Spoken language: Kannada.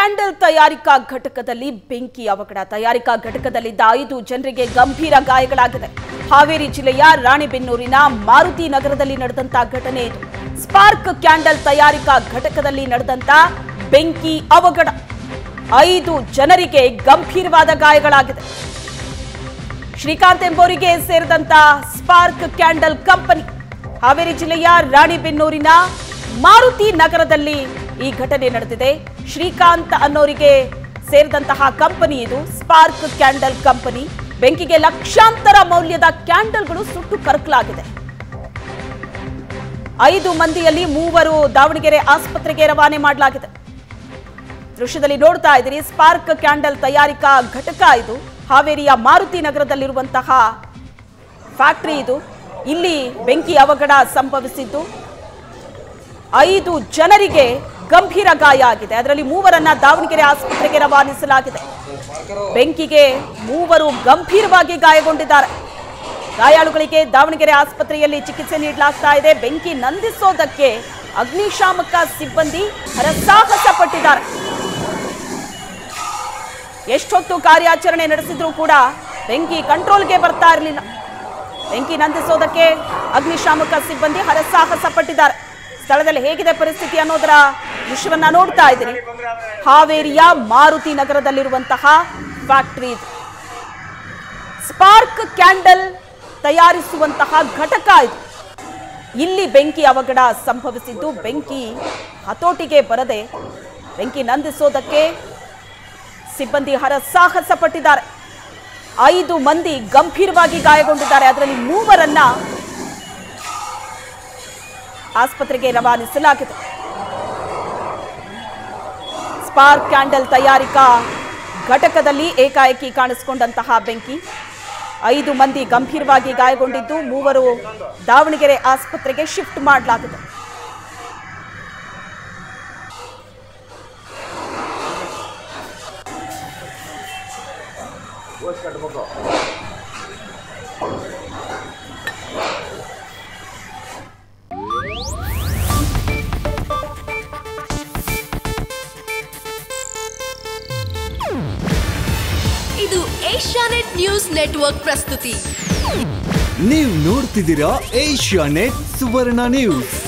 ಕ್ಯಾಂಡಲ್ ತಯಾರಿಕಾ ಘಟಕದಲ್ಲಿ ಬೆಂಕಿ ಅವಘಡ ತಯಾರಿಕಾ ಘಟಕದಲ್ಲಿದ್ದ ಐದು ಜನರಿಗೆ ಗಂಭೀರ ಗಾಯಗಳಾಗಿದೆ ಹಾವೇರಿ ಜಿಲ್ಲೆಯ ರಾಣಿಬೆನ್ನೂರಿನ ಮಾರುತಿ ನಗರದಲ್ಲಿ ನಡೆದಂತ ಘಟನೆ ಇದು ಸ್ಪಾರ್ಕ್ ಕ್ಯಾಂಡಲ್ ತಯಾರಿಕಾ ಘಟಕದಲ್ಲಿ ನಡೆದಂತ ಬೆಂಕಿ ಅವಘಡ ಐದು ಜನರಿಗೆ ಗಂಭೀರವಾದ ಗಾಯಗಳಾಗಿದೆ ಶ್ರೀಕಾಂತ್ ಎಂಬುವರಿಗೆ ಸೇರಿದಂತ ಸ್ಪಾರ್ಕ್ ಕ್ಯಾಂಡಲ್ ಕಂಪನಿ ಹಾವೇರಿ ಜಿಲ್ಲೆಯ ರಾಣಿಬೆನ್ನೂರಿನ ಮಾರುತಿ ನಗರದಲ್ಲಿ ಈ ಘಟನೆ ನಡೆದಿದೆ ಶ್ರೀಕಾಂತ್ ಅನ್ನೋರಿಗೆ ಸೇರಿದಂತಹ ಕಂಪನಿ ಇದು ಸ್ಪಾರ್ಕ್ ಕ್ಯಾಂಡಲ್ ಕಂಪನಿ ಬೆಂಕಿಗೆ ಲಕ್ಷಾಂತರ ಮೌಲ್ಯದ ಕ್ಯಾಂಡಲ್ಗಳು ಸುಟ್ಟು ಕರಕಲಾಗಿದೆ ಐದು ಮಂದಿಯಲ್ಲಿ ಮೂವರು ದಾವಣಗೆರೆ ಆಸ್ಪತ್ರೆಗೆ ರವಾನೆ ಮಾಡಲಾಗಿದೆ ದೃಶ್ಯದಲ್ಲಿ ನೋಡ್ತಾ ಇದ್ದೀರಿ ಸ್ಪಾರ್ಕ್ ಕ್ಯಾಂಡಲ್ ತಯಾರಿಕಾ ಘಟಕ ಇದು ಹಾವೇರಿಯ ಮಾರುತಿ ನಗರದಲ್ಲಿರುವಂತಹ ಫ್ಯಾಕ್ಟರಿ ಇದು ಇಲ್ಲಿ ಬೆಂಕಿ ಅವಘಡ ಸಂಭವಿಸಿದ್ದು ಐದು ಜನರಿಗೆ ಗಂಭೀರ ಗಾಯ ಆಗಿದೆ ಅದರಲ್ಲಿ ಮೂವರನ್ನ ದಾವಣಗೆರೆ ಆಸ್ಪತ್ರೆಗೆ ರವಾನಿಸಲಾಗಿದೆ ಬೆಂಕಿಗೆ ಮೂವರು ಗಂಭೀರವಾಗಿ ಗಾಯಗೊಂಡಿದ್ದಾರೆ ಗಾಯಾಳುಗಳಿಗೆ ದಾವಣಗೆರೆ ಆಸ್ಪತ್ರೆಯಲ್ಲಿ ಚಿಕಿತ್ಸೆ ನೀಡಲಾಗ್ತಾ ಇದೆ ಬೆಂಕಿ ನಂದಿಸೋದಕ್ಕೆ ಅಗ್ನಿಶಾಮಕ ಸಿಬ್ಬಂದಿ ಹರಸಾಹಸ ಪಟ್ಟಿದ್ದಾರೆ ಎಷ್ಟೊತ್ತು ಕಾರ್ಯಾಚರಣೆ ನಡೆಸಿದ್ರೂ ಕೂಡ ಬೆಂಕಿ ಕಂಟ್ರೋಲ್ಗೆ ಬರ್ತಾ ಇರಲಿಲ್ಲ ಬೆಂಕಿ ನಂದಿಸೋದಕ್ಕೆ ಅಗ್ನಿಶಾಮಕ ಸಿಬ್ಬಂದಿ ಹರಸಾಹಸ ಪಟ್ಟಿದ್ದಾರೆ ಸ್ಥಳದಲ್ಲಿ ಹೇಗಿದೆ ಪರಿಸ್ಥಿತಿ ಅನ್ನೋದರ ದೃಶ್ಯವನ್ನ ನೋಡ್ತಾ ಇದ್ದೀರಿ ಹಾವೇರಿಯ ಮಾರುತಿ ನಗರದಲ್ಲಿರುವಂತಹ ಫ್ಯಾಕ್ಟರಿ ಇದು ಸ್ಪಾರ್ಕ್ ಕ್ಯಾಂಡಲ್ ತಯಾರಿಸುವಂತಹ ಘಟಕ ಇದು ಇಲ್ಲಿ ಬೆಂಕಿ ಅವಘಡ ಸಂಭವಿಸಿದ್ದು ಬೆಂಕಿ ಹತೋಟಿಗೆ ಬರದೆ ಬೆಂಕಿ ನಂದಿಸೋದಕ್ಕೆ ಸಿಬ್ಬಂದಿ ಹರಸಾಹಸ ಪಟ್ಟಿದ್ದಾರೆ ಐದು ಮಂದಿ ಗಂಭೀರವಾಗಿ ಗಾಯಗೊಂಡಿದ್ದಾರೆ ಅದರಲ್ಲಿ ಮೂವರನ್ನ ಆಸ್ಪತ್ರೆಗೆ ರವಾನಿಸಲಾಗಿದೆ ಸ್ಪಾರ್ಕ್ ಕ್ಯಾಂಡಲ್ ತಯಾರಿಕಾ ಘಟಕದಲ್ಲಿ ಏಕಾಏಕಿ ಕಾಣಿಸಿಕೊಂಡಂತಹ ಬೆಂಕಿ ಐದು ಮಂದಿ ಗಂಭೀರವಾಗಿ ಗಾಯಗೊಂಡಿದ್ದು ಮೂವರು ದಾವಣಗೆರೆ ಆಸ್ಪತ್ರೆಗೆ ಶಿಫ್ಟ್ ಮಾಡಲಾಗಿದೆ ಇದು ಏಷ್ಯಾನೆಟ್ ನ್ಯೂಸ್ ನೆಟ್ವರ್ಕ್ ಪ್ರಸ್ತುತಿ ನೀವು ನೋಡ್ತಿದ್ದೀರಾ ಏಷ್ಯಾ ನೆಟ್ ಸುವರ್ಣ ನ್ಯೂಸ್